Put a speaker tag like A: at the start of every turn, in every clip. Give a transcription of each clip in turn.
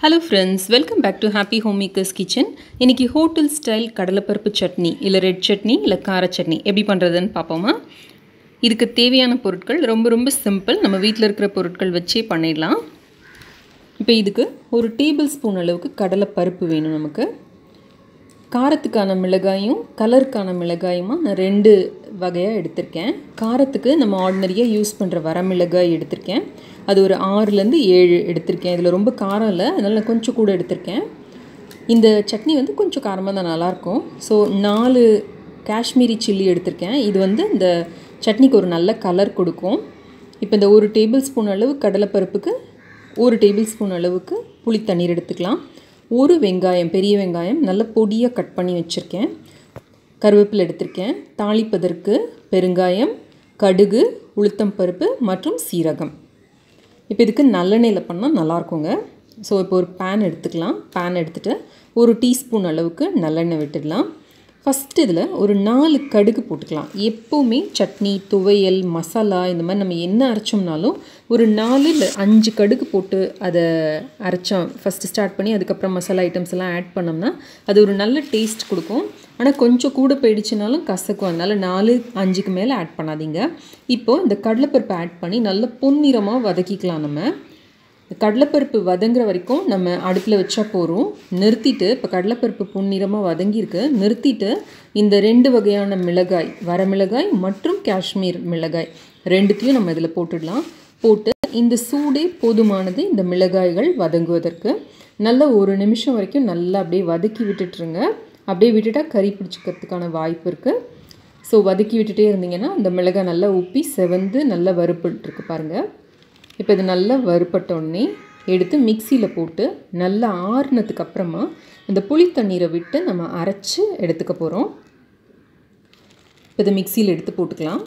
A: hello friends welcome back to happy home makers kitchen இன்றைக்கி hotel style கடலைப்பருப்பு சட்னி இல்லை red chutney இல்லை கார சட்னி எப்படி பண்ணுறதுன்னு பார்ப்போமா இதுக்கு தேவையான பொருட்கள் ரொம்ப ரொம்ப சிம்பிள் நம்ம வீட்டில் இருக்கிற பொருட்கள் வச்சே பண்ணிடலாம் இப்போ இதுக்கு ஒரு டேபிள் ஸ்பூன் அளவுக்கு கடலைப்பருப்பு வேணும் நமக்கு காரத்துக்கான மிளகாயும் கலருக்கான மிளகாயுமா நான் ரெண்டு வகையாக எடுத்திருக்கேன் காரத்துக்கு நம்ம ஆர்டினரியாக யூஸ் பண்ணுற வரமிளகாய் எடுத்திருக்கேன் அது ஒரு ஆறுலேருந்து ஏழு எடுத்திருக்கேன் இதில் ரொம்ப காரம் இல்லை அதனால் நான் கொஞ்சம் கூட எடுத்திருக்கேன் இந்த சட்னி வந்து கொஞ்சம் காரமாக தான் நல்லாயிருக்கும் ஸோ நாலு காஷ்மீரி சில்லி எடுத்திருக்கேன் இது வந்து இந்த சட்னிக்கு ஒரு நல்ல கலர் கொடுக்கும் இப்போ இந்த ஒரு டேபிள் ஸ்பூன் அளவு கடலைப்பருப்புக்கு ஒரு டேபிள் ஸ்பூன் அளவுக்கு புளி தண்ணீர் எடுத்துக்கலாம் ஒரு வெங்காயம் பெரிய வெங்காயம் நல்ல பொடியாக கட் பண்ணி வச்சுருக்கேன் கருவேப்பிலை எடுத்திருக்கேன் தாளிப்பதற்கு பெருங்காயம் கடுகு உளுத்தம் பருப்பு மற்றும் சீரகம் இப்போ இதுக்கு நல்லெண்ணெயில் பண்ணால் நல்லாயிருக்குங்க ஸோ இப்போ ஒரு பேன் எடுத்துக்கலாம் பேன் எடுத்துகிட்டு ஒரு டீஸ்பூன் அளவுக்கு நல்லெண்ணெய் விட்டுடலாம் ஃபஸ்ட்டு இதில் ஒரு நாலு கடுகு போட்டுக்கலாம் எப்போவுமே சட்னி துவையல் மசாலா இந்த மாதிரி நம்ம என்ன அரைச்சோம்னாலும் ஒரு நாலு இல்லை அஞ்சு கடுகு போட்டு அதை அரைச்சோம் ஃபஸ்ட்டு ஸ்டார்ட் பண்ணி அதுக்கப்புறம் மசாலா ஐட்டம்ஸ் எல்லாம் ஆட் பண்ணோம்னா அது ஒரு நல்ல டேஸ்ட் கொடுக்கும் ஆனால் கொஞ்சம் கூட போயிடுச்சுனாலும் கசக்கும் அதனால் நாலு அஞ்சுக்கு மேலே ஆட் பண்ணாதீங்க இப்போது இந்த கடலைப்பருப்பை ஆட் பண்ணி நல்ல பொன்னிறமாக வதக்கிக்கலாம் நம்ம கடலைப்பருப்பு வதங்குற வரைக்கும் நம்ம அடுப்பில் வச்சா போகிறோம் நிறுத்திட்டு இப்போ கடலைப்பருப்பு பொன்னிறமாக வதங்கியிருக்கு நிறுத்திட்டு இந்த ரெண்டு வகையான மிளகாய் வரமிளகாய் மற்றும் காஷ்மீர் மிளகாய் ரெண்டுத்தையும் நம்ம இதில் போட்டுடலாம் போட்டு இந்த சூடே போதுமானது இந்த மிளகாய்கள் வதங்குவதற்கு நல்ல ஒரு நிமிஷம் வரைக்கும் நல்லா அப்படியே வதக்கி விட்டுட்டுருங்க அப்படியே விட்டுட்டால் கறி பிடிச்சிக்கிறதுக்கான வாய்ப்பு இருக்குது ஸோ வதக்கி விட்டுட்டே இருந்தீங்கன்னா இந்த மிளகாய் நல்லா உப்பி செவந்து நல்லா வறுப்பட்டுருக்கு பாருங்கள் இப்போ இது நல்லா வறுப்பட்டோடனே எடுத்து மிக்சியில் போட்டு நல்லா ஆறுனதுக்கு அப்புறமா இந்த புளி தண்ணீரை விட்டு நம்ம அரைச்சி எடுத்துக்க போகிறோம் இப்போ இதை மிக்சியில் எடுத்து போட்டுக்கலாம்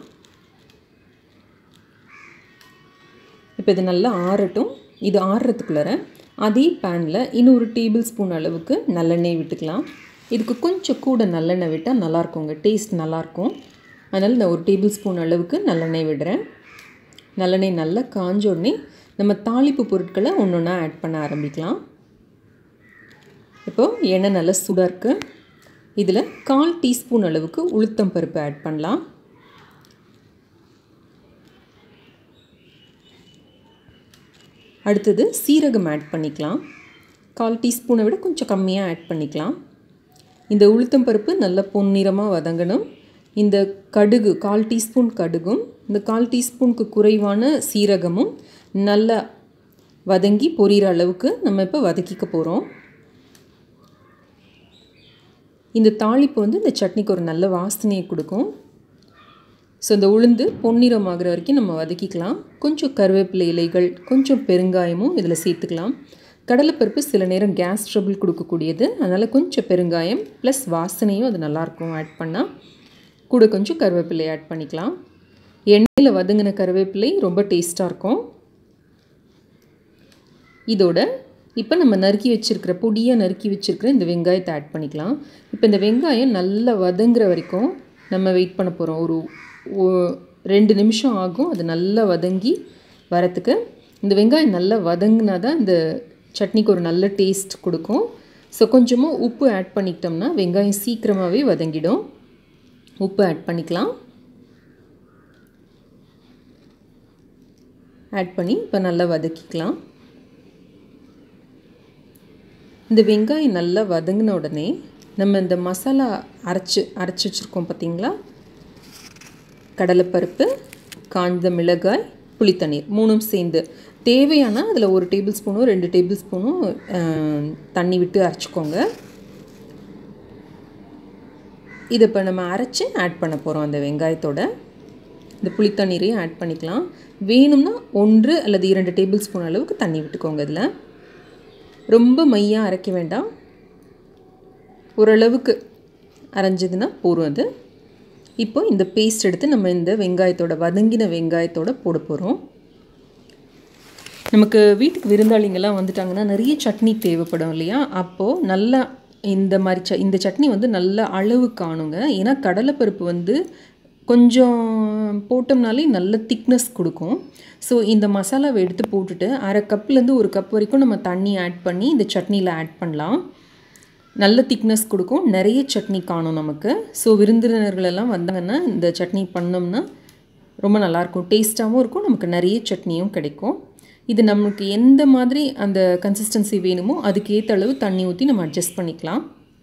A: இப்போ இது நல்லா ஆறட்டும் இது ஆறுறதுக்குள்ளார அதே பேனில் இன்னொரு டேபிள் ஸ்பூன் அளவுக்கு நல்லெண்ணெய் விட்டுக்கலாம் இதுக்கு கொஞ்சம் கூட நல்லெண்ணெய் விட்டால் நல்லாயிருக்குங்க டேஸ்ட் நல்லாயிருக்கும் அதனால் நான் ஒரு டேபிள் ஸ்பூன் அளவுக்கு நல்லெண்ணெய் விடுறேன் நல்லெண்ணெய் நல்லா காஞ்ச உடனே நம்ம தாளிப்பு பொருட்களை ஒன்று ஒன்றா ஆட் பண்ண ஆரம்பிக்கலாம் இப்போது எண்ணெய் நல்லா சூடாக இருக்குது இதில் கால் டீஸ்பூன் அளவுக்கு உளுத்தம் பருப்பு ஆட் பண்ணலாம் அடுத்தது சீரகம் ஆட் பண்ணிக்கலாம் கால் டீஸ்பூனை விட கொஞ்சம் கம்மியாக ஆட் பண்ணிக்கலாம் இந்த உளுத்தம் பருப்பு நல்லா பொன்னிறமாக வதங்கணும் இந்த கடுகு கால் டீஸ்பூன் கடுகும் இந்த கால் டீஸ்பூனுக்கு குறைவான சீரகமும் நல்லா வதங்கி பொரியிற அளவுக்கு நம்ம இப்போ வதக்கிக்க போகிறோம் இந்த தாளிப்பு வந்து இந்த சட்னிக்கு ஒரு நல்ல வாசனையை கொடுக்கும் ஸோ இந்த உளுந்து பொன்னிறமாகிற வரைக்கும் நம்ம வதக்கிக்கலாம் கொஞ்சம் கருவேப்பிலை இலைகள் கொஞ்சம் பெருங்காயமும் இதில் சேர்த்துக்கலாம் கடலைப்பருப்பு சில நேரம் கேஸ் ட்ரபிள் கொடுக்கக்கூடியது அதனால் கொஞ்சம் பெருங்காயம் ப்ளஸ் வாசனையும் அது நல்லாயிருக்கும் ஆட் பண்ணால் கூட கொஞ்சம் கருவேப்பிலை ஆட் பண்ணிக்கலாம் எண்ணெயில் வதங்கின கருவேப்பிலை ரொம்ப டேஸ்ட்டாக இருக்கும் இதோட இப்போ நம்ம நறுக்கி வச்சுருக்கிற பொடியாக நறுக்கி வச்சுருக்கிற இந்த வெங்காயத்தை ஆட் பண்ணிக்கலாம் இப்போ இந்த வெங்காயம் நல்லா வதங்குற வரைக்கும் நம்ம வெயிட் பண்ண போகிறோம் ஒரு ரெண்டு நிமிஷம் ஆகும் அது நல்லா வதங்கி வரத்துக்கு இந்த வெங்காயம் நல்லா வதங்கினா தான் இந்த சட்னிக்கு ஒரு நல்ல டேஸ்ட் கொடுக்கும் ஸோ கொஞ்சமாக உப்பு ஆட் பண்ணிக்கிட்டோம்னா வெங்காயம் சீக்கிரமாகவே வதங்கிடும் உப்பு ஆட் பண்ணிக்கலாம் ஆட் பண்ணி இப்போ நல்லா வதக்கிக்கலாம் இந்த வெங்காயம் நல்லா வதங்கின உடனே நம்ம இந்த மசாலா அரைச்சி அரைச்சி வச்சுருக்கோம் பார்த்திங்களா கடலைப்பருப்பு காய்ந்த மிளகாய் புளித்தண்ணீர் மூணும் சேர்ந்து தேவையான அதில் ஒரு டேபிள் ஸ்பூனும் ரெண்டு டேபிள் ஸ்பூனும் தண்ணி விட்டு அரைச்சிக்கோங்க இதை இப்போ நம்ம அரைச்சி ஆட் பண்ண போகிறோம் அந்த வெங்காயத்தோட இந்த புளித்தண்ணீரையும் ஆட் பண்ணிக்கலாம் வேணும்னா ஒன்று அல்லது இரண்டு டேபிள் ஸ்பூன் அளவுக்கு தண்ணி விட்டுக்கோங்க இதில் ரொம்ப மையாக அரைக்க வேண்டாம் ஓரளவுக்கு அரைஞ்சதுன்னா போகும் அது இப்போ இந்த பேஸ்ட் எடுத்து நம்ம இந்த வெங்காயத்தோட வதங்கின வெங்காயத்தோட போட போகிறோம் நமக்கு வீட்டுக்கு விருந்தாளிங்கெல்லாம் வந்துட்டாங்கன்னா நிறைய சட்னி தேவைப்படும் இல்லையா அப்போது நல்லா இந்த மாதிரி ச இந்த சட்னி வந்து நல்ல அளவு காணுங்க ஏன்னா கடலைப்பருப்பு வந்து கொஞ்சம் போட்டோம்னாலே நல்ல திக்னஸ் கொடுக்கும் ஸோ இந்த மசாலாவை எடுத்து போட்டுட்டு அரை கப்லேருந்து ஒரு கப் வரைக்கும் நம்ம தண்ணி ஆட் பண்ணி இந்த சட்னியில் ஆட் பண்ணலாம் நல்ல திக்னஸ் கொடுக்கும் நிறைய சட்னி காணும் நமக்கு ஸோ விருந்தினர்கள் எல்லாம் வந்தாங்கன்னா இந்த சட்னி பண்ணோம்னா ரொம்ப நல்லாயிருக்கும் டேஸ்ட்டாகவும் இருக்கும் நமக்கு நிறைய சட்னியும் கிடைக்கும் இது நமக்கு எந்த மாதிரி அந்த கன்சிஸ்டன்சி வேணுமோ அதுக்கு ஏற்ற அளவு தண்ணி ஊற்றி நம்ம அட்ஜஸ்ட் பண்ணிக்கலாம்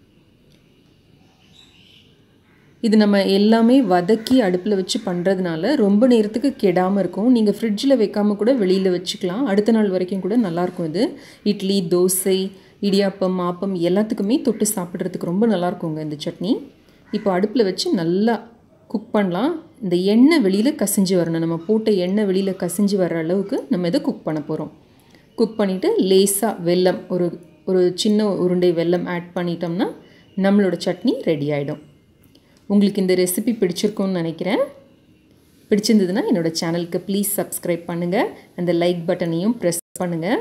A: இது நம்ம எல்லாமே வதக்கி அடுப்பில் வச்சு பண்ணுறதுனால ரொம்ப நேரத்துக்கு கெடாமல் இருக்கும் நீங்கள் ஃப்ரிட்ஜில் வைக்காமல் கூட வெளியில் வச்சுக்கலாம் அடுத்த நாள் வரைக்கும் கூட நல்லாயிருக்கும் இது இட்லி தோசை இடியாப்பம் ஆப்பம் எல்லாத்துக்குமே தொட்டு சாப்பிட்றதுக்கு ரொம்ப நல்லாயிருக்குங்க இந்த சட்னி இப்போ அடுப்பில் வச்சு நல்லா குக் பண்ணலாம் இந்த எண்ணெய் வெளியில் கசிஞ்சு வரணும் நம்ம போட்ட எண்ணெய் வெளியில் கசிஞ்சு வர அளவுக்கு நம்ம இதை குக் பண்ண போகிறோம் குக் பண்ணிவிட்டு லேசாக வெல்லம் ஒரு ஒரு சின்ன உருண்டை வெல்லம் ஆட் பண்ணிட்டோம்னா நம்மளோட சட்னி ரெடி ஆகிடும் உங்களுக்கு இந்த ரெசிபி பிடிச்சிருக்கும்னு நினைக்கிறேன் பிடிச்சிருந்ததுன்னா என்னோடய சேனலுக்கு ப்ளீஸ் சப்ஸ்கிரைப் பண்ணுங்கள் அந்த லைக் பட்டனையும் ப்ரெஸ் பண்ணுங்கள்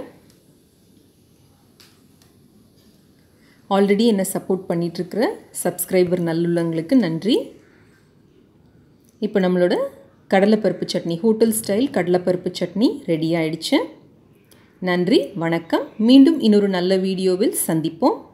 A: ஆல்ரெடி என்னை சப்போர்ட் பண்ணிகிட்ருக்கிற சப்ஸ்கிரைபர் நல்லுள்ளங்களுக்கு நன்றி இப்போ நம்மளோட கடலைப்பருப்பு சட்னி ஹோட்டல் ஸ்டைல் கடலைப்பருப்பு சட்னி ரெடி ஆயிடுச்சு நன்றி வணக்கம் மீண்டும் இன்னொரு நல்ல வீடியோவில் சந்திப்போம்